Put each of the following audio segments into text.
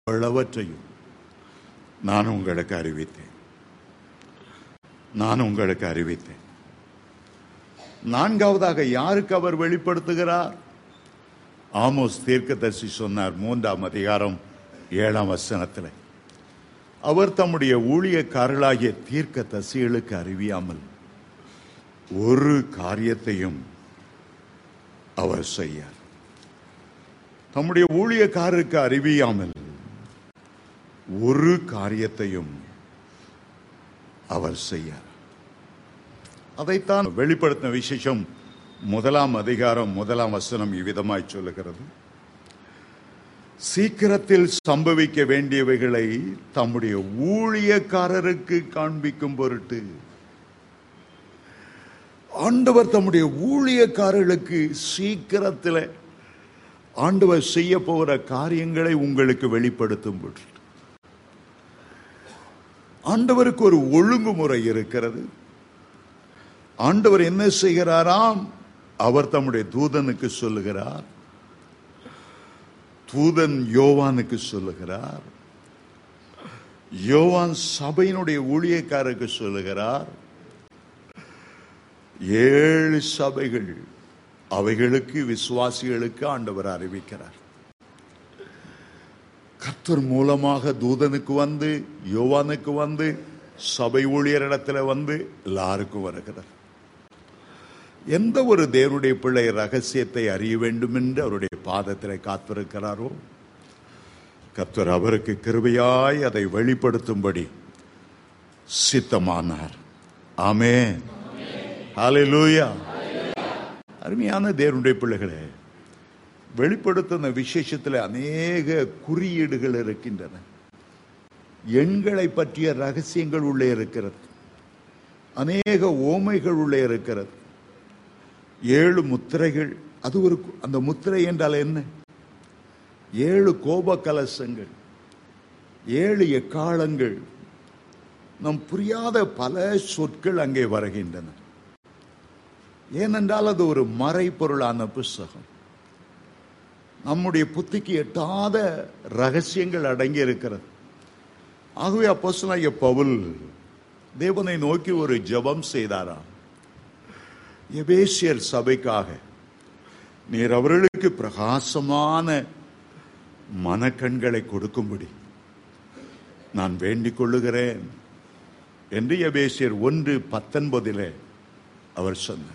பலவற்றையும் நான் உங்களுக்கு அறிவித்தேன் நான் உங்களுக்கு அறிவித்தேன் நான்காவதாக யாருக்கு அவர் வெளிப்படுத்துகிறார் ஆமோஸ் தீர்க்கதரிசி சொன்னார் மூன்றாம் அதிகாரம் ஏழாம் வசனத்தில் அவர் தம்முடைய ஊழியக்காரர்களாகிய தீர்க்க தசிகளுக்கு அறிவியாமல் ஒரு காரியத்தையும் அவர் செய்யார் தம்முடைய ஊழியக்காரருக்கு அறிவியாமல் ஒரு காரியத்தையும் அவர் செய்யார் அதைத்தான் வெளிப்படுத்தின விசேஷம் முதலாம் அதிகாரம் முதலாம் வசனம் இவ்விதமாய் சொல்லுகிறது சீக்கிரத்தில் சம்பவிக்க வேண்டியவைகளை தம்முடைய ஊழியக்காரருக்கு காண்பிக்கும் பொருட்டு ஆண்டவர் தம்முடைய ஊழியக்காரர்களுக்கு சீக்கிரத்தில் ஆண்டவர் செய்ய போகிற காரியங்களை உங்களுக்கு வெளிப்படுத்தும் பொருட்டு ஆண்டவருக்கு ஒரு ஒழுங்குமுறை இருக்கிறது ஆண்டவர் என்ன செய்கிறாராம் அவர் தம்முடைய தூதனுக்கு சொல்லுகிறார் தூதன் யோவானுக்கு சொல்லுகிறார் யோவான் சபையினுடைய ஊழியக்காரருக்கு சொல்லுகிறார் ஏழு சபைகள் அவைகளுக்கு விசுவாசிகளுக்கு ஆண்டவர் அறிவிக்கிறார் கர்த்தர் மூலமாக தூதனுக்கு வந்து யோவானுக்கு வந்து சபை ஊழியரிடத்துல வந்து எல்லாருக்கும் வருகிறார் எந்த ஒரு தேவனுடைய பிள்ளை ரகசியத்தை அறிய வேண்டும் என்று அவருடைய பாதத்தில் காத்திருக்கிறாரோ கர்த்தர் அவருக்கு கிருபையாய் அதை வெளிப்படுத்தும்படி சித்தமானார் ஆமே ஹalleluya அருமையான தேவனுடைய பிள்ளைகளே வெளிப்படுத்தின விசேஷத்தில் அநேக குறியீடுகள் இருக்கின்றன எண்களை பற்றிய ரகசியங்கள் உள்ளே இருக்கிறது அநேக ஓமைகள் உள்ளே இருக்கிறது ஏழு முத்திரைகள் அது ஒரு அந்த முத்திரை என்றால் என்ன ஏழு கோப கலசங்கள் ஏழு எக்காலங்கள் நம் புரியாத பல சொற்கள் அங்கே வருகின்றன ஏனென்றால் அது ஒரு மறைபொருளான புஸ்தகம் நம்முடைய புத்திக்கு எட்டாத ரகசியங்கள் அடங்கி இருக்கிறது ஆகவே அப்போஸ்தலனாகிய பவுல் தேவனை நோக்கி ஒரு ஜெபம் செய்தாராம் எபேசியர் சபைக்காக நீர் அவர்களுக்கு பிரகாசமான மனக்கண்களை கொடுக்கும்படி நான் வேண்டிக் கொள்ளுகிறேன் என்று எபேசியர் ஒன்று பத்தொன்பதிலே அவர் சொன்னார்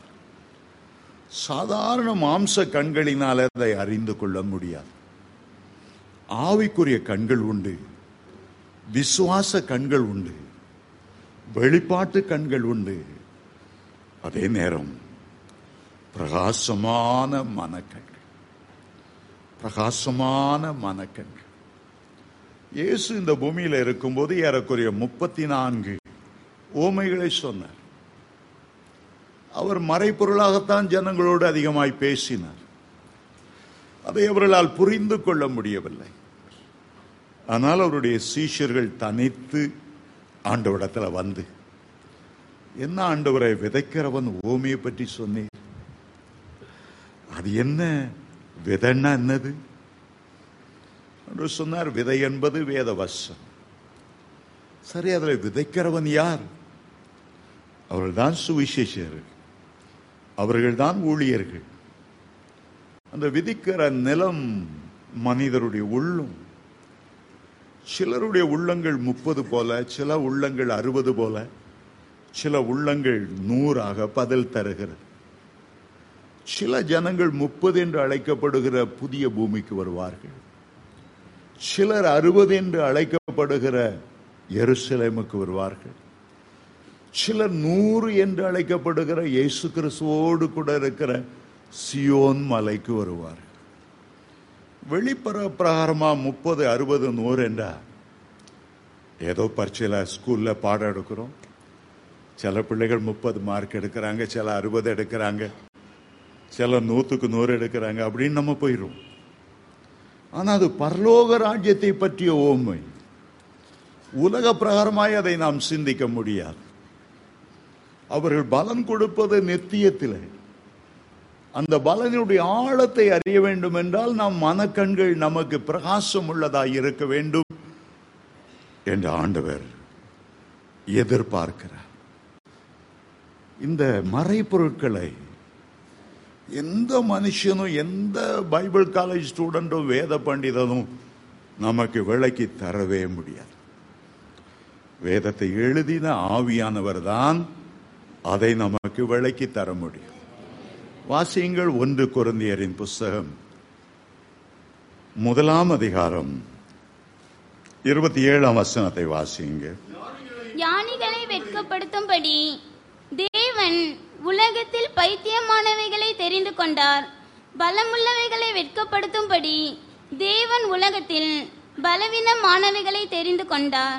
சாதாரண மாம்ச கண்களினால் அதை அறிந்து கொள்ள முடியாது ஆவிக்குரிய கண்கள் உண்டு விசுவாச கண்கள் உண்டு வெளிப்பாட்டு கண்கள் உண்டு அதே நேரம் பிரகாசமான மனக்கண்கள் பிரகாசமான மனக்கண்கள் இயேசு இந்த பூமியில இருக்கும்போது ஏறக்குறைய முப்பத்தி நான்கு ஓமைகளை சொன்னார் அவர் மறைப்பொருளாகத்தான் ஜனங்களோடு அதிகமாய் பேசினார் அதை அவர்களால் புரிந்து கொள்ள முடியவில்லை ஆனால் அவருடைய சீஷர்கள் தனித்து ஆண்டவரிடத்தில் வந்து என்ன ஆண்டவரை விதைக்கிறவன் ஓமையை பற்றி சொன்னீர் அது என்ன விதைன்னா என்னது என்று சொன்னார் விதை என்பது வேத வசம் சரி அதில் விதைக்கிறவன் யார் அவர்கள்தான் சுவிசேஷர்கள் அவர்கள்தான் ஊழியர்கள் அந்த விதிக்கிற நிலம் மனிதருடைய உள்ளம் சிலருடைய உள்ளங்கள் முப்பது போல சில உள்ளங்கள் அறுபது போல சில உள்ளங்கள் நூறாக பதில் தருகிறது சில ஜனங்கள் முப்பது என்று அழைக்கப்படுகிற புதிய பூமிக்கு வருவார்கள் சிலர் அறுபது என்று அழைக்கப்படுகிற எருசலேமுக்கு வருவார்கள் சிலர் நூறு என்று அழைக்கப்படுகிற இயேசு கிறிஸ்துவோடு கூட இருக்கிற சியோன் மலைக்கு வருவார்கள் வெளிப்புற பிரகாரமா முப்பது அறுபது நூறு என்றா ஏதோ பரீட்சையில் ஸ்கூல்ல பாடம் எடுக்கிறோம் சில பிள்ளைகள் முப்பது மார்க் எடுக்கிறாங்க சில அறுபது எடுக்கிறாங்க சில நூற்றுக்கு நூறு எடுக்கிறாங்க அப்படின்னு நம்ம போயிடும் ஆனா அது பரலோக ராஜ்யத்தை பற்றிய ஓமை உலக பிரகாரமாய் அதை நாம் சிந்திக்க முடியாது அவர்கள் பலன் கொடுப்பது நித்தியத்தில் அந்த பலனுடைய ஆழத்தை அறிய வேண்டும் என்றால் நம் மனக்கண்கள் நமக்கு பிரகாசம் உள்ளதாய் இருக்க வேண்டும் என்று ஆண்டவர் எதிர்பார்க்கிறார் இந்த மறைப்பொருட்களை எந்த மனுஷனும் எந்த பைபிள் காலேஜ் ஸ்டூடெண்ட்டும் வேத பண்டிதனும் நமக்கு விளக்கி தரவே முடியாது வேதத்தை எழுதின ஆவியானவர் தான் அதை நமக்கு விளக்கி தர முடியும் வாசியுங்கள் ஒன்று குருந்தியரின் புஸ்தகம் முதலாம் அதிகாரம் இருபத்தி ஏழாம் வசனத்தை வாசியுங்க ஞானிகளை வெட்கப்படுத்தும்படி தேவன் உலகத்தில் பைத்தியமானவைகளை தெரிந்து கொண்டார் பலமுள்ளவைகளை வெட்கப்படுத்தும்படி தேவன் உலகத்தில் பலவீனமானவைகளை தெரிந்து கொண்டார்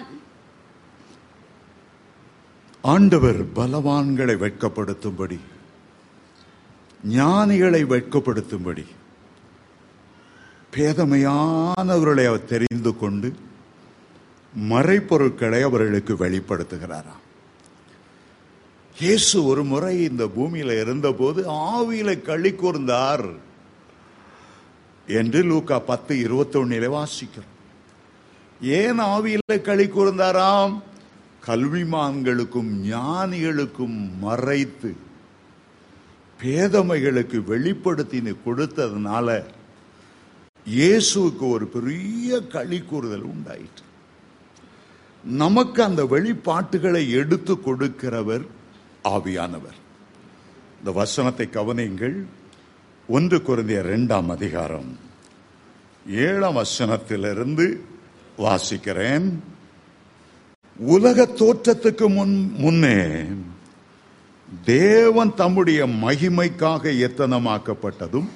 ஆண்டவர் பலவான்களை வெட்கப்படுத்தும்படி ஞானிகளை வெட்கப்படுத்தும்படி பேதமையானவர்களை அவர் தெரிந்து கொண்டு மறைப்பொருட்களை அவர்களுக்கு வெளிப்படுத்துகிறாராம் இயேசு ஒரு முறை இந்த பூமியில இருந்தபோது ஆவியில களி கூர்ந்தார் என்று லூக்கா பத்து இருபத்தி ஒன்னில வாசிக்கிறோம் ஏன் ஆவியில களி கூர்ந்தாராம் கல்விமான்களுக்கும் ஞானிகளுக்கும் மறைத்து பேதமைகளுக்கு வெளிப்படுத்தின்னு கொடுத்ததுனால இயேசுவுக்கு ஒரு பெரிய களி கூறுதல் உண்டாயிற்று நமக்கு அந்த வெளிப்பாட்டுகளை எடுத்து கொடுக்கிறவர் ஆவியானவர் இந்த வசனத்தை கவனியுங்கள் ஒன்று குருந்திய இரண்டாம் அதிகாரம் ஏழாம் வசனத்திலிருந்து வாசிக்கிறேன் உலக தோற்றத்துக்கு முன் முன்னே தேவன் தம்முடைய மகிமைக்காக எத்தனமாக்கப்பட்டதும்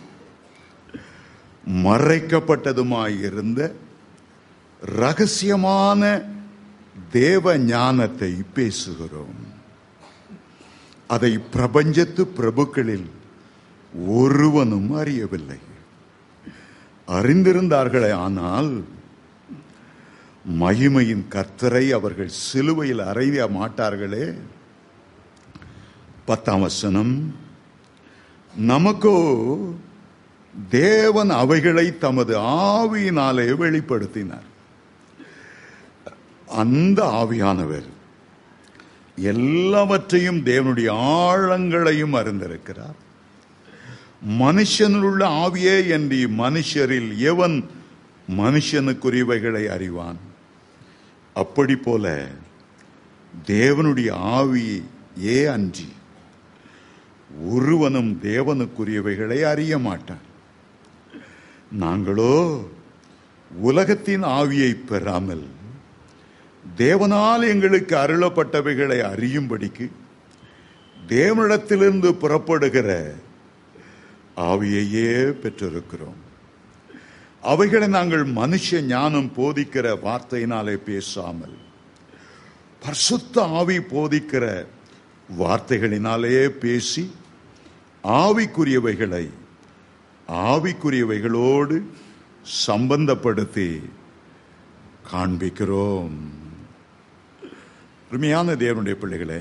மறைக்கப்பட்டதுமாயிருந்த ரகசியமான தேவ ஞானத்தை பேசுகிறோம் அதை பிரபஞ்சத்து பிரபுக்களில் ஒருவனும் அறியவில்லை அறிந்திருந்தார்களே ஆனால் மகிமையின் கர்த்தரை அவர்கள் சிலுவையில் அறைய மாட்டார்களே பத்தாம் வசனம் நமக்கோ தேவன் அவைகளை தமது ஆவியினாலே வெளிப்படுத்தினார் அந்த ஆவியானவர் எல்லாவற்றையும் தேவனுடைய ஆழங்களையும் அறிந்திருக்கிறார் மனுஷனில் உள்ள ஆவியே என்று மனுஷரில் எவன் மனுஷனுக்குரியவைகளை அறிவான் அப்படி போல தேவனுடைய ஆவி ஏ அன்றி ஒருவனும் தேவனுக்குரியவைகளை அறிய மாட்டான் நாங்களோ உலகத்தின் ஆவியை பெறாமல் தேவனால் எங்களுக்கு அருளப்பட்டவைகளை அறியும்படிக்கு தேவனிடத்திலிருந்து புறப்படுகிற ஆவியையே பெற்றிருக்கிறோம் அவைகளை நாங்கள் மனுஷ ஞானம் போதிக்கிற வார்த்தையினாலே பேசாமல் பரிசுத்த ஆவி போதிக்கிற வார்த்தைகளினாலே பேசி ஆவிக்குரியவைகளை ஆவிக்குரியவைகளோடு சம்பந்தப்படுத்தி காண்பிக்கிறோம் அருமையான தேவனுடைய பிள்ளைகளே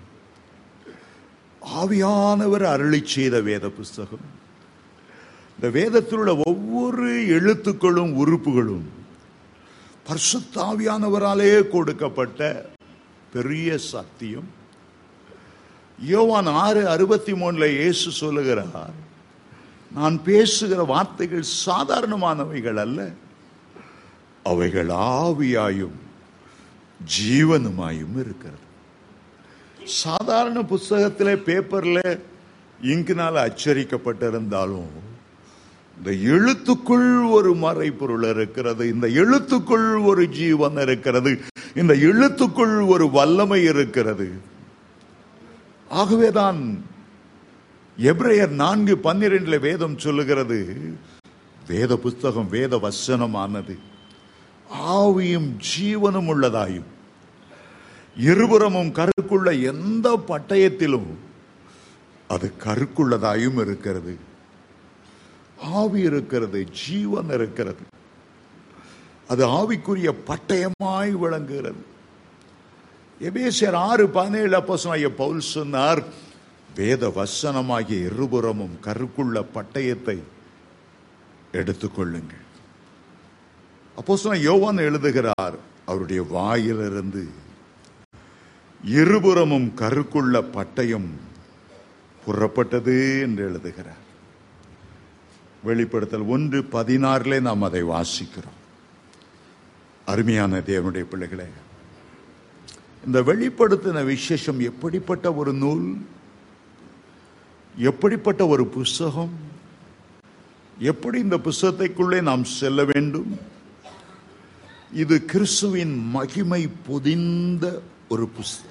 ஆவியானவர் அருளி செய்த வேத புஸ்தகம் இந்த வேதத்தில் உள்ள ஒவ்வொரு எழுத்துக்களும் உறுப்புகளும் பரிசுத்தாவியானவராலே கொடுக்கப்பட்ட பெரிய சத்தியம் யோவான் ஆறு அறுபத்தி மூணுல இயேசு சொல்லுகிறார் நான் பேசுகிற வார்த்தைகள் சாதாரணமானவைகள் அல்ல அவைகள் ஆவியாயும் ஜீவனுமாயும் இருக்கிறது சாதாரண புஸ்தகத்திலே பேப்பர்ல இங்கினால் அச்சரிக்கப்பட்டிருந்தாலும் இந்த எழுத்துக்குள் ஒரு மறைப்பொருள் இருக்கிறது இந்த எழுத்துக்குள் ஒரு ஜீவன் இருக்கிறது இந்த எழுத்துக்குள் ஒரு வல்லமை இருக்கிறது ஆகவேதான் எப்ரையர் நான்கு பன்னிரெண்டுல வேதம் சொல்லுகிறது வேத புஸ்தகம் வேத வசனமானது ஆவியும் ஜீவனும் உள்ளதாயும் இருபுறமும் கருக்குள்ள எந்த பட்டயத்திலும் அது கருக்குள்ளதாயும் இருக்கிறது ஆவி இருக்கிறது ஜீவன் இருக்கிறது அது ஆவிக்குரிய பட்டயமாய் விளங்குகிறது எபேசியர் ஆறு பதினேழு அப்போ பவுல் சொன்னார் வேத வசனமாகிய இருபுறமும் கருக்குள்ள பட்டயத்தை எடுத்துக்கொள்ளுங்கள் அப்போ யோவான் எழுதுகிறார் அவருடைய வாயிலிருந்து இருபுறமும் கருக்குள்ள பட்டயம் புறப்பட்டது என்று எழுதுகிறார் வெளிப்படுத்தல் ஒன்று பதினாறிலே நாம் அதை வாசிக்கிறோம் அருமையான தேவனுடைய பிள்ளைகளே இந்த வெளிப்படுத்தின விசேஷம் எப்படிப்பட்ட ஒரு நூல் எப்படிப்பட்ட ஒரு புஸ்தகம் எப்படி இந்த புஸ்தகத்தைக்குள்ளே நாம் செல்ல வேண்டும் இது கிறிஸ்துவின் மகிமை பொதிந்த ஒரு புஸ்தகம்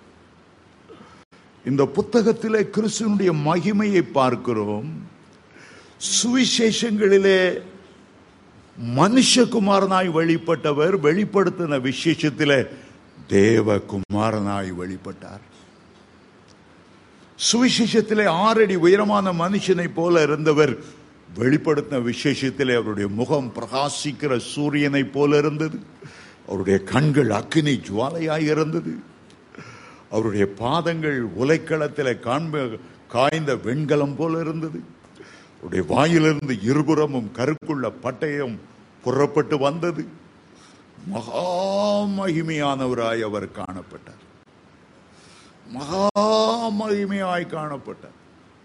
இந்த புத்தகத்திலே கிறிஸ்துவனுடைய மகிமையை பார்க்கிறோம் சுவிசேஷங்களிலே மனுஷகுமாரனாய் வெளிப்பட்டவர் வெளிப்படுத்தின விசேஷத்திலே தேவகுமாரனாய் வெளிப்பட்டார் சுவிசேஷத்திலே ஆறடி உயரமான மனுஷனை போல இருந்தவர் வெளிப்படுத்தின விசேஷத்திலே அவருடைய முகம் பிரகாசிக்கிற சூரியனை போல இருந்தது அவருடைய கண்கள் அக்கினி ஜுவாலையாய் இருந்தது அவருடைய பாதங்கள் உலைக்களத்தில் காண்ப காய்ந்த வெண்கலம் போல இருந்தது அவருடைய வாயிலிருந்து இருபுறமும் கருக்குள்ள பட்டயம் புறப்பட்டு வந்தது மகா மகிமையானவராய் அவர் காணப்பட்டார் மகா மகிமையாய் காணப்பட்டார்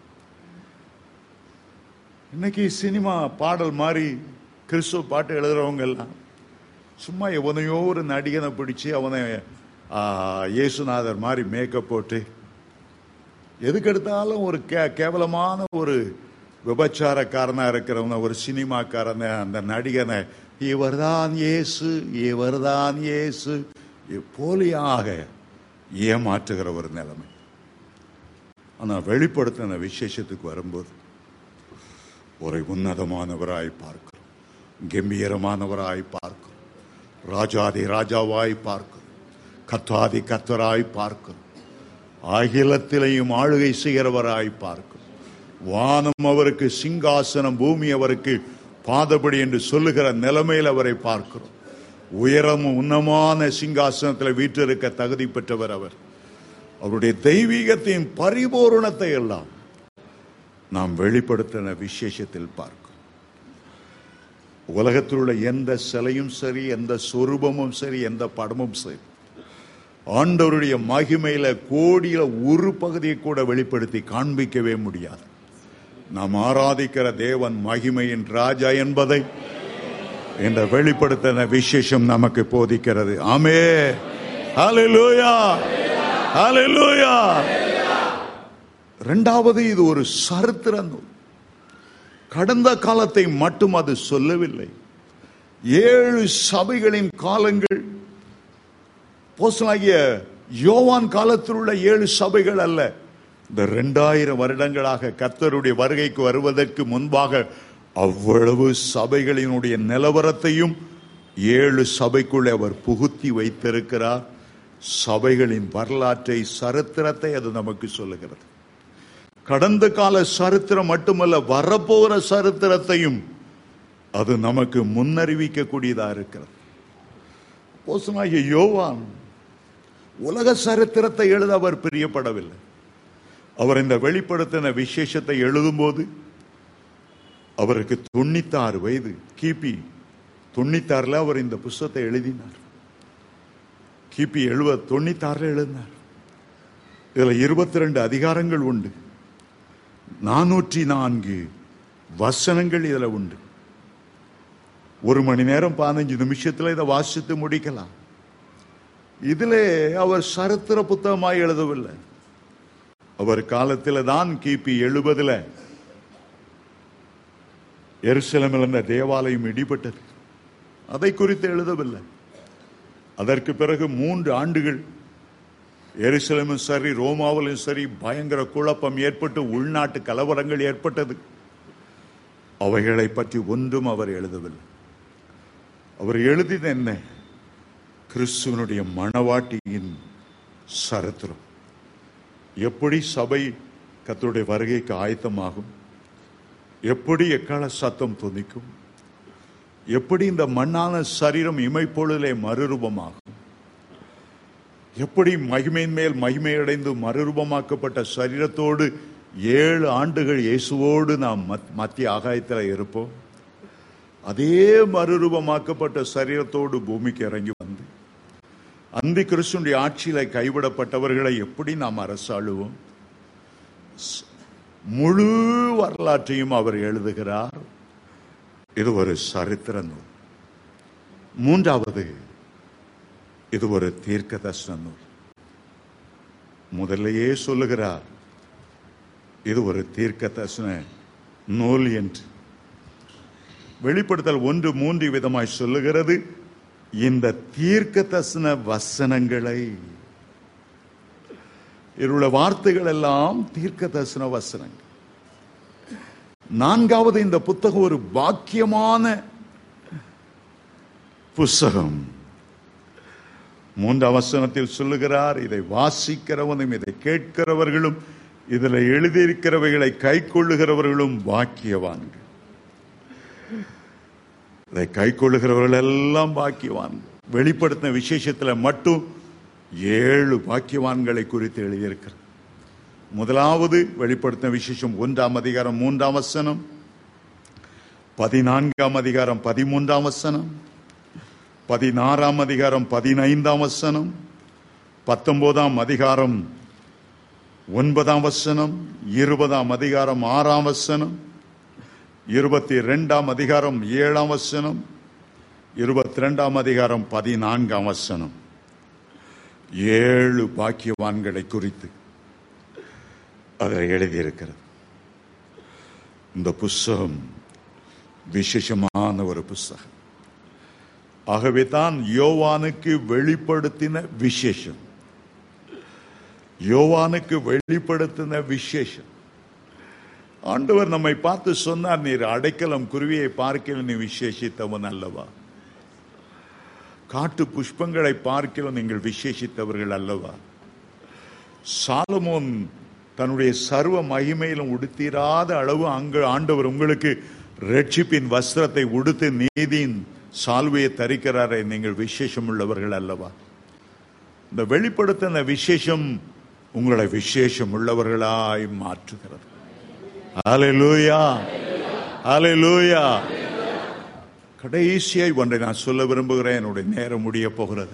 இன்னைக்கு சினிமா பாடல் மாதிரி கிறிஸ்துவ பாட்டு எழுதுறவங்க எல்லாம் சும்மா எவனையோ ஒரு நடிகனை பிடிச்சு அவனை ஆ, இயேசுநாதர் மாதிரி மேக்கப் போட்டு எதுக்கு எடுத்தாலும் ஒரு கே கேவலமான ஒரு விபச்சாரக்காரனா இருக்கிறவன ஒரு சினிமாக்காரனை அந்த நடிகனை இவர்தான் இயேசு இவர்தான் இயேசு போலியாக ஏமாற்றுகிற ஒரு நிலைமை ஆனா வெளிப்படுத்தின விசேஷத்துக்கு வரும்போது ஒரு உன்னதமானவராய் பார்க்கிறோம் கம்பீரமானவராய் பார்க்கிறோம் ராஜாதி ராஜாவாய் பார்க்கிறோம் கத்தாதி கத்தராய் பார்க்கிறோம் அகிலத்திலையும் ஆளுகை செய்கிறவராய் பார்க்கிறோம் வானம் அவருக்கு சிங்காசனம் பூமி அவருக்கு பாதபடி என்று சொல்லுகிற நிலைமையில் அவரை பார்க்கிறோம் உயரமும் உன்னமான சிங்காசனத்தில் வீற்றிருக்க தகுதி பெற்றவர் அவர் அவருடைய தெய்வீகத்தின் பரிபூரணத்தை எல்லாம் நாம் வெளிப்படுத்தின விசேஷத்தில் பார்க்கிறோம் உலகத்தில் உள்ள எந்த சிலையும் சரி எந்த சொரூபமும் சரி எந்த படமும் சரி ஆண்டவருடைய மகிமையில கோடியில ஒரு பகுதியை கூட வெளிப்படுத்தி காண்பிக்கவே முடியாது நாம் ஆராதிக்கிற தேவன் மகிமையின் ராஜா என்பதை இந்த வெளிப்படுத்தின விசேஷம் நமக்கு போதிக்கிறது ஆமே ஹalleluya ஹalleluya இரண்டாவது இது ஒரு சரித்திர நூல் கடந்த காலத்தை மட்டும் அது சொல்லவில்லை ஏழு சபைகளின் காலங்கள் போஸ்தலனாகிய யோவான் காலத்தில் உள்ள ஏழு சபைகள் அல்ல இந்த ரெண்டாயிரம் வருடங்களாக கர்த்தருடைய வருகைக்கு வருவதற்கு முன்பாக அவ்வளவு சபைகளினுடைய நிலவரத்தையும் ஏழு சபைக்குள்ளே அவர் புகுத்தி வைத்திருக்கிறார் சபைகளின் வரலாற்றை சரித்திரத்தை அது நமக்கு சொல்லுகிறது கடந்த கால சரித்திரம் மட்டுமல்ல வரப்போகிற சரித்திரத்தையும் அது நமக்கு முன்னறிவிக்கக்கூடியதா இருக்கிறது போசனாகிய யோவான் உலக சரித்திரத்தை எழுத அவர் பிரியப்படவில்லை அவர் இந்த வெளிப்படுத்தின விசேஷத்தை எழுதும்போது அவருக்கு தொண்ணூத்தாறு வயது கிபி தொண்ணூத்தாறுல அவர் இந்த புஸ்தகத்தை எழுதினார் கிபி எழுபது தொண்ணூத்தாறுல எழுதினார் இதுல இருபத்தி ரெண்டு அதிகாரங்கள் உண்டு நானூற்றி நான்கு வசனங்கள் இதுல உண்டு ஒரு மணி நேரம் பதினஞ்சு நிமிஷத்துல இதை வாசித்து முடிக்கலாம் இதிலே அவர் சரித்திர புத்தகமாய் எழுதவில்லை அவர் காலத்தில் தான் கிபி எழுபதுல எருசலமில் இருந்த தேவாலயம் இடிபட்டது அதை குறித்து எழுதவில்லை அதற்கு பிறகு மூன்று ஆண்டுகள் எருசலேமும் சரி ரோமாவிலும் சரி பயங்கர குழப்பம் ஏற்பட்டு உள்நாட்டு கலவரங்கள் ஏற்பட்டது அவைகளை பற்றி ஒன்றும் அவர் எழுதவில்லை அவர் எழுதியது என்ன கிறிஸ்துவனுடைய மணவாட்டியின் சரித்திரம் எப்படி சபை கர்த்தருடைய வருகைக்கு ஆயத்தமாகும் எப்படி எக்கால சத்தம் துணிக்கும் எப்படி இந்த மண்ணான சரீரம் இமைப்பொழுதிலே மறுரூபமாகும் எப்படி மகிமையின் மேல் மகிமையடைந்து மறுரூபமாக்கப்பட்ட சரீரத்தோடு ஏழு ஆண்டுகள் இயேசுவோடு நாம் மத்- மத்திய ஆகாயத்தில் இருப்போம் அதே மறுரூபமாக்கப்பட்ட சரீரத்தோடு பூமிக்கு இறங்கி வந்து அந்தி கிறிஸ்துடைய ஆட்சியில கைவிடப்பட்டவர்களை எப்படி நாம் அரசாளுவோம் ஸ்- முழு வரலாற்றையும் அவர் எழுதுகிறார் இது ஒரு சரித்திர நூல் மூன்றாவது இது ஒரு தீர்க்க தரிசன நூல் முதல்லையே சொல்லுகிறார் இது ஒரு தீர்க்க தரிசன நூல் என்று வெளிப்படுத்தல் ஒன்று மூன்று விதமாய் சொல்லுகிறது இந்த தீர்க்க தரிசன வசனங்களை இருள வார்த்தைகள் எல்லாம் தீர்க்க தரிசன வசனங்கள் நான்காவது இந்த புத்தகம் ஒரு பாக்கியமான புஸ்தகம் மூன்றாம் வசனத்தில் சொல்லுகிறார் இதை வாசிக்கிறவனும் இதை கேட்கிறவர்களும் இதில் எழுதியிருக்கிறவைகளை கை கொள்ளுகிறவர்களும் பாக்கியவான்கள் இதை கை கொள்ளுகிறவர்கள் எல்லாம் பாக்கியவான் வெளிப்படுத்தின விசேஷத்துல மட்டும் ஏழு பாக்கியவான்களை குறித்து எழுதியிருக்கிறது முதலாவது வெளிப்படுத்தின விசேஷம் ஒன்றாம் அதிகாரம் மூன்றாம் வசனம் பதினான்காம் அதிகாரம் பதிமூன்றாம் வசனம் பதினாறாம் அதிகாரம் பதினைந்தாம் வசனம் பத்தொன்பதாம் அதிகாரம் ஒன்பதாம் வசனம் இருபதாம் அதிகாரம் ஆறாம் வசனம் இருபத்தி ரெண்டாம் அதிகாரம் ஏழாம் வசனம் இருபத்தி ரெண்டாம் அதிகாரம் பதினான்காம் வசனம் ஏழு பாக்கியவான்களை குறித்து அதில் எழுதியிருக்கிறது இந்த புஸ்தகம் விசேஷமான ஒரு புஸ்தகம் ஆகவே தான் யோவானுக்கு வெளிப்படுத்தின விசேஷம் யோவானுக்கு வெளிப்படுத்தின விசேஷம் ஆண்டவர் நம்மை பார்த்து சொன்னார் நீர் அடைக்கலம் குருவியை பார்க்கல நீ விசேஷித்தவன் அல்லவா காட்டு புஷ்பங்களை பார்க்கல நீங்கள் விசேஷித்தவர்கள் அல்லவா சாலமோன் தன்னுடைய சர்வ மகிமையிலும் உடுத்திராத அளவு அங்கு ஆண்டவர் உங்களுக்கு ரட்சிப்பின் வஸ்திரத்தை உடுத்து நீதியின் சால்வையை தரிக்கிறாரே நீங்கள் விசேஷம் உள்ளவர்கள் அல்லவா இந்த வெளிப்படுத்தின விசேஷம் உங்களை விசேஷம் உள்ளவர்களாய் மாற்றுகிறது ஹalleluya ஹalleluya கடைசியாய் ஒன்றை நான் சொல்ல விரும்புகிறேன் என்னுடைய நேரம் முடிய போகிறது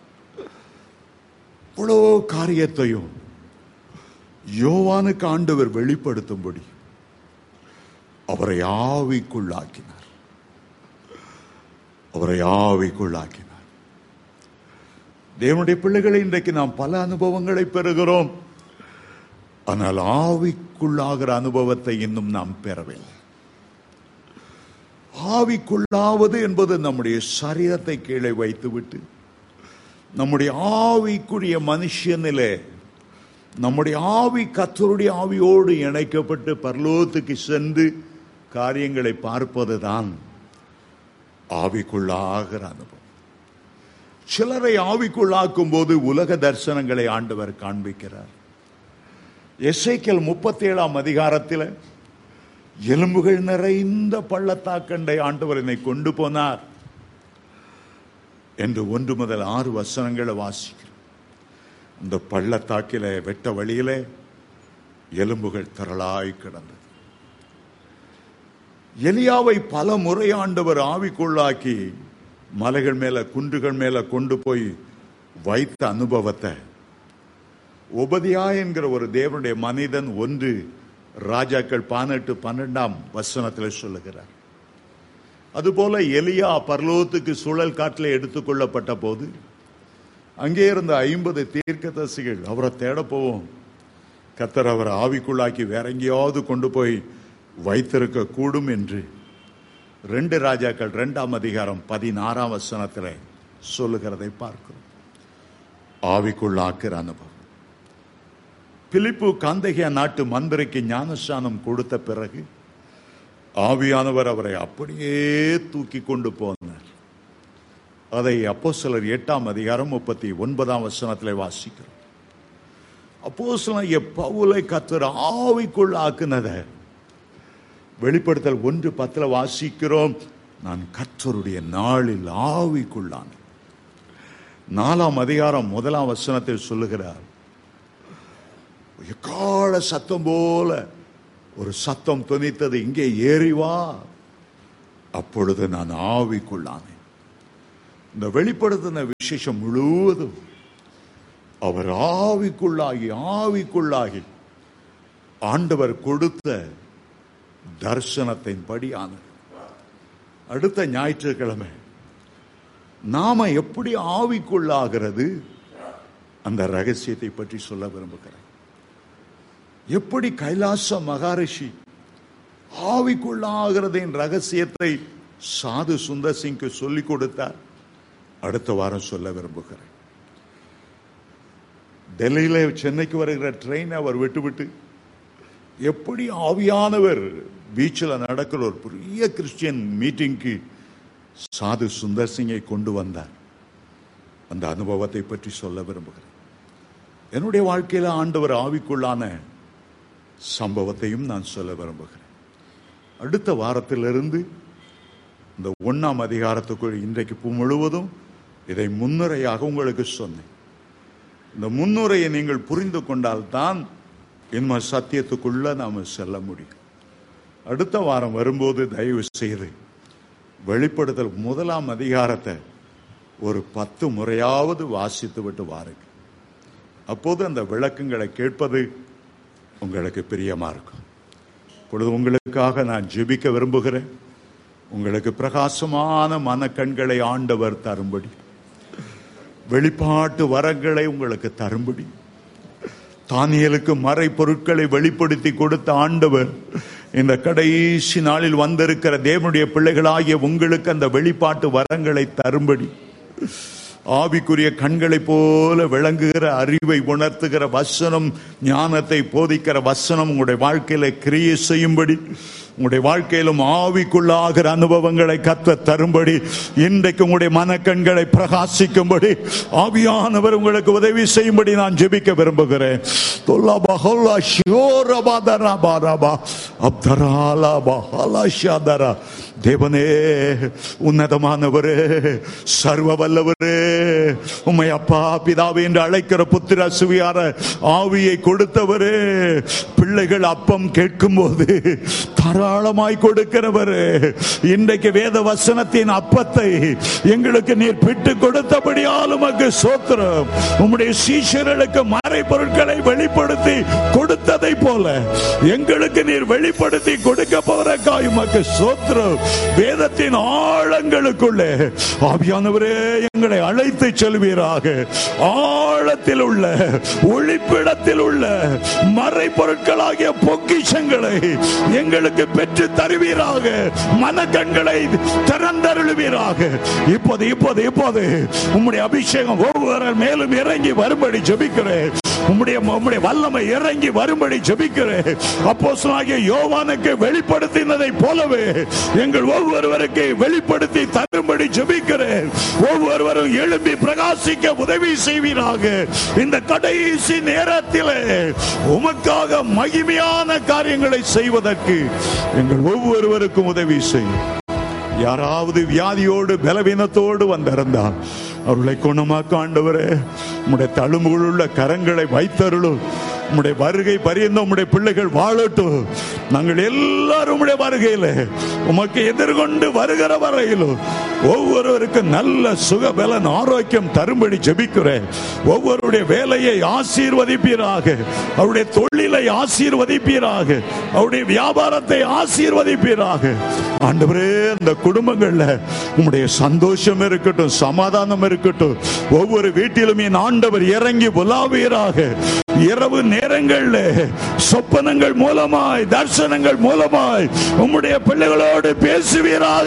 இவ்வளோ காரியத்தையும் யோவானுக்கு ஆண்டவர் வெளிப்படுத்தும்படி அவரை ஆவிக்குள்ளாக்கினார் அவரை ஆவிக்குள்ளாக்கினார் தேவனுடைய பிள்ளைகளை இன்றைக்கு நாம் பல அனுபவங்களை பெறுகிறோம் ஆனால் ஆவிக்குள்ளாகிற அனுபவத்தை இன்னும் நாம் பெறவில்லை ஆவிக்குள்ளாவது என்பது நம்முடைய சரீரத்தை கீழே வைத்துவிட்டு நம்முடைய ஆவிக்குரிய மனுஷனிலே நம்முடைய ஆவி கத்தருடைய ஆவியோடு இணைக்கப்பட்டு பரலோகத்துக்கு சென்று காரியங்களை பார்ப்பதுதான் ஆவிக்குள்ளாகிற அனுபவம் சிலரை ஆவிக்குள்ளாக்கும் போது உலக தரிசனங்களை ஆண்டவர் காண்பிக்கிறார் எஸ்ஐக்கல் முப்பத்தி ஏழாம் அதிகாரத்தில் எலும்புகள் நிறைந்த பள்ளத்தாக்கண்டை ஆண்டவர் என்னை கொண்டு போனார் என்று ஒன்று முதல் ஆறு வசனங்களை வாசிக்கிறோம் இந்த பள்ளத்தாக்கில வெட்ட வழியிலே எலும்புகள் திரளாய் கிடந்தது எலியாவை பல முறை ஆண்டவர் ஆவிக்குள்ளாக்கி மலைகள் மேல குன்றுகள் மேல கொண்டு போய் வைத்த அனுபவத்தை உபதியா என்கிற ஒரு தேவனுடைய மனிதன் ஒன்று ராஜாக்கள் பதினெட்டு பன்னெண்டாம் வசனத்தில் சொல்லுகிறார் அதுபோல எலியா பரலோகத்துக்கு சுழல் காட்டில் எடுத்துக்கொள்ளப்பட்ட போது அங்கே இருந்த ஐம்பது தீர்க்கதரிசிகள் அவரை தேட போவோம் கத்தர் அவரை ஆவிக்குள்ளாக்கி வேற எங்கேயாவது கொண்டு போய் வைத்திருக்க கூடும் என்று ரெண்டு ராஜாக்கள் ரெண்டாம் அதிகாரம் பதினாறாம் வசனத்தில் சொல்லுகிறதை பார்க்கிறோம் ஆவிக்குள்ளாக்குற அனுபவம் பிலிப்பு காந்தகியா நாட்டு மந்திரிக்கு ஞானஸ்தானம் கொடுத்த பிறகு ஆவியானவர் அவரை அப்படியே தூக்கி கொண்டு போனார் அதை அப்போ சிலர் எட்டாம் அதிகாரம் முப்பத்தி ஒன்பதாம் வசனத்தில் வாசிக்கிறோம் அப்போ சில பவுலை கத்துற ஆவிக்குள் ஆக்குனத வெளிப்படுத்தல் ஒன்று பத்துல வாசிக்கிறோம் நான் கத்தருடைய நாளில் ஆவிக்குள்ளான நாலாம் அதிகாரம் முதலாம் வசனத்தில் சொல்லுகிறார் எக்கால சத்தம் போல ஒரு சத்தம் துணித்தது இங்கே ஏறி வா அப்பொழுது நான் ஆவிக்குள்ளானேன் இந்த வெளிப்படுத்தின விசேஷம் முழுவதும் அவர் ஆவிக்குள்ளாகி ஆவிக்குள்ளாகி ஆண்டவர் கொடுத்த தரிசனத்தின்படி ஆனது அடுத்த ஞாயிற்றுக்கிழமை நாம எப்படி ஆவிக்குள்ளாகிறது அந்த ரகசியத்தை பற்றி சொல்ல விரும்புகிறேன் எப்படி கைலாச மகாரிஷி ஆவிக்குள்ளாகிறதின் ரகசியத்தை சாது சுந்தர் சிங்க்கு சொல்லிக் கொடுத்தார் அடுத்த வாரம் சொல்ல விரும்புகிறேன் டெல்லியில சென்னைக்கு வருகிற ட்ரெயின் அவர் விட்டுவிட்டு எப்படி ஆவியானவர் பீச்சில் நடக்கிற ஒரு பெரிய கிறிஸ்டியன் மீட்டிங்க்கு சாது சுந்தர் சிங்கை கொண்டு வந்தார் அந்த அனுபவத்தை பற்றி சொல்ல விரும்புகிறேன் என்னுடைய வாழ்க்கையில ஆண்டவர் ஆவிக்குள்ளான சம்பவத்தையும் நான் சொல்ல விரும்புகிறேன் அடுத்த வாரத்திலிருந்து இந்த ஒண்ணாம் அதிகாரத்துக்குள் இன்றைக்கு பூ முழுவதும் இதை முன்னுரையாக உங்களுக்கு சொன்னேன் இந்த முன்னுரையை நீங்கள் புரிந்து கொண்டால்தான் இன்ம சத்தியத்துக்குள்ள நாம செல்ல முடியும் அடுத்த வாரம் வரும்போது தயவு செய்து வெளிப்படுத்தல் முதலாம் அதிகாரத்தை ஒரு பத்து முறையாவது வாசித்து விட்டு வாருங்க அப்போது அந்த விளக்கங்களை கேட்பது உங்களுக்கு பிரியமா இருக்கும் இப்பொழுது உங்களுக்காக நான் ஜெபிக்க விரும்புகிறேன் உங்களுக்கு பிரகாசமான மனக்கண்களை ஆண்டவர் தரும்படி வெளிப்பாட்டு வரங்களை உங்களுக்கு தரும்படி தானியலுக்கு மறை பொருட்களை வெளிப்படுத்தி கொடுத்த ஆண்டவர் இந்த கடைசி நாளில் வந்திருக்கிற தேவனுடைய பிள்ளைகளாகிய உங்களுக்கு அந்த வெளிப்பாட்டு வரங்களை தரும்படி ஆவிக்குரிய கண்களைப் போல விளங்குகிற அறிவை உணர்த்துகிற வசனம் ஞானத்தை போதிக்கிற வசனம் உங்களுடைய வாழ்க்கையில கிரியை செய்யும்படி உங்களுடைய வாழ்க்கையிலும் ஆவிக்குள்ளாகிற அனுபவங்களை கத்த தரும்படி இன்றைக்கு உங்களுடைய மனக்கண்களை பிரகாசிக்கும்படி ஆவியானவர் உங்களுக்கு உதவி செய்யும்படி நான் ஜெபிக்க விரும்புகிறேன் தொல்லாபா ஹொல்லா ஷியோரபா தராபா ரபா அப்தராலா பஹலா ஷாதரா தேவனே உன்னதமானவரே சர்வ வல்லவரே உம்மை அப்பா பிதாவே என்று அழைக்கிற புத்திர சுவியார ஆவியை கொடுத்தவரே பிள்ளைகள் அப்பம் கேட்கும் போது தாராளமாய் கொடுக்கிறவரே இன்றைக்கு வேத வசனத்தின் அப்பத்தை எங்களுக்கு நீர் பிட்டு கொடுத்தபடியால் உமக்கு சோத்திரம் உம்முடைய சீஷர்களுக்கு மறை பொருட்களை வெளிப்படுத்தி கொடுத்ததை போல எங்களுக்கு நீர் வெளிப்படுத்தி கொடுக்க போறக்காய் உமக்கு சோத்திரம் வேதத்தின் ஆழங்களுக்குள்ளே ஆவியானவரே எங்களை அழைத்து செல்வீராக ஆழத்தில் உள்ள ஒளிப்பிடத்தில் உள்ள மறை பொருட்களாகிய பொக்கிஷங்களை எங்களுக்கு பெற்று தருவீராக மனக்கண்களை திறந்தருளுவீராக இப்போது இப்போது இப்போது உம்முடைய அபிஷேகம் ஒவ்வொரு மேலும் இறங்கி வரும்படி ஜெபிக்கிறேன் உம்முடைய உம்முடைய வல்லமை இறங்கி வரும்படி ஜெபிக்கிறேன் அப்போஸ்தலனாகிய யோவானுக்கு வெளிப்படுத்தினதை போலவே எங்கள் ஒவ்வொருவருக்கு வெளிப்படுத்தி தரும்படி ஜெபிக்கிறேன் ஒவ்வொருவரும் எழும்பி பிரகாசிக்க உதவி செய்வீராக இந்த கடைசி நேரத்திலே உமக்காக மகிமையான காரியங்களை செய்வதற்கு எங்கள் ஒவ்வொருவருக்கும் உதவி செய்யும் யாராவது வியாதியோடு பலவீனத்தோடு வந்திருந்தால் அவர்களை குணமாக்க ஆண்டவரே உம்முடைய தழும்புகளுள்ள கரங்களை வைத்தருளும் உம்முடைய வருகை பரியந்த உம்முடைய பிள்ளைகள் வாழட்டும் நாங்கள் எல்லாரும் உம்முடைய வருகையில உமக்கு எதிர்கொண்டு வருகிற வரையிலும் ஒவ்வொருவருக்கும் நல்ல சுகபலன் ஆரோக்கியம் தரும்படி ஜெபிக்கிறேன் ஒவ்வொருடைய வேலையை ஆசீர்வதிப்பீராக அவருடைய தொழிலை ஆசீர்வதிப்பீராக அவருடைய வியாபாரத்தை ஆசீர்வதிப்பீராக ஆண்டவரே அந்த குடும்பங்கள்ல உம்முடைய சந்தோஷம் இருக்கட்டும் சமாதானம் இருக்கட்டும் ஒவ்வொரு வீட்டிலும் என் ஆண்டவர் இறங்கி உலாவீராக இரவு நேரங்கள்ல சொப்பனங்கள் மூலமாய் தரிசனங்கள் மூலமாய் உம்முடைய பிள்ளைகளோடு பேசுவீராக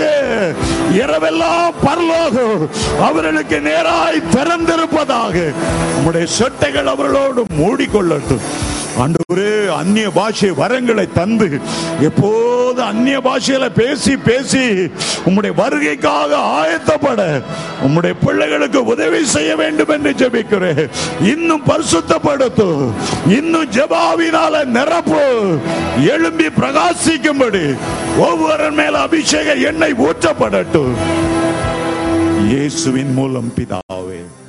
இரவெல்லாம் பரலோகம் அவர்களுக்கு நேராய் திறந்திருப்பதாக உம்முடைய சொட்டைகள் அவர்களோடு மூடிக்கொள்ளட்டும் ஆண்டவரே அந்நிய பாஷை வரங்களை தந்து எப்போது அந்நிய பாஷையில பேசி பேசி உம்முடைய வருகைக்காக ஆயத்தப்பட உம்முடைய பிள்ளைகளுக்கு உதவி செய்ய வேண்டும் என்று ஜெபிக்கிறேன் இன்னும் பரிசுத்தப்படுத்தும் இன்னும் ஜெபாவினால நிரப்பு எழும்பி பிரகாசிக்கும்படி ஒவ்வொரு மேல அபிஷேக எண்ணெய் ஊற்றப்படட்டும் இயேசுவின் மூலம் பிதாவே